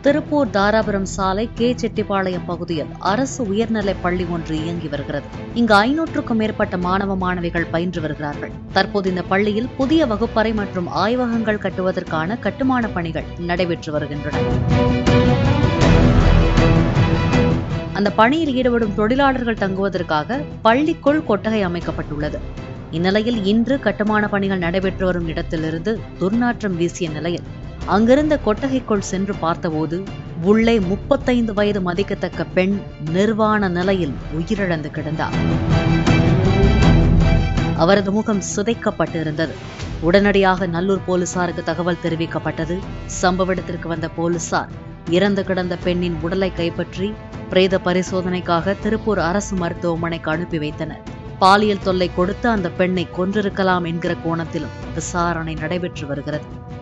திருப்பூர் தாராபுரம் சாலை கே செட்டிப்பாளையம் பகுதியில் அரசு உயர்நிலைப் பள்ளி ஒன்று இயங்கி வருகிறது இங்கு ஐநூற்றுக்கும் மேற்பட்ட மாணவ மாணவிகள் பயின்று வருகிறார்கள் தற்போது இந்த பள்ளியில் புதிய வகுப்பறை மற்றும் ஆய்வகங்கள் கட்டுவதற்கான கட்டுமான பணிகள் நடைபெற்று வருகின்றன அந்த பணியில் ஈடுபடும் தொழிலாளர்கள் தங்குவதற்காக பள்ளிக்குள் கொட்டகை அமைக்கப்பட்டுள்ளது இந்நிலையில் இன்று கட்டுமான பணிகள் நடைபெற்று வரும் இடத்திலிருந்து துர்நாற்றம் வீசிய நிலையில் அங்கிருந்த கொட்டகைக்குள் சென்று பார்த்தபோது உள்ளே முப்பத்தைந்து வயது மதிக்கத்தக்க பெண் நிர்வாண நிலையில் உயிரிழந்து கிடந்தார் அவரது முகம் சிதைக்கப்பட்டிருந்தது உடனடியாக நல்லூர் போலீசாருக்கு தகவல் தெரிவிக்கப்பட்டது சம்பவ இடத்திற்கு வந்த போலீசார் இறந்து கிடந்த பெண்ணின் உடலை கைப்பற்றி பிரேத பரிசோதனைக்காக திருப்பூர் அரசு மருத்துவமனைக்கு அனுப்பி வைத்தனர் பாலியல் தொல்லை கொடுத்து அந்த பெண்ணை கொன்றிருக்கலாம் என்கிற கோணத்திலும் விசாரணை நடைபெற்று வருகிறது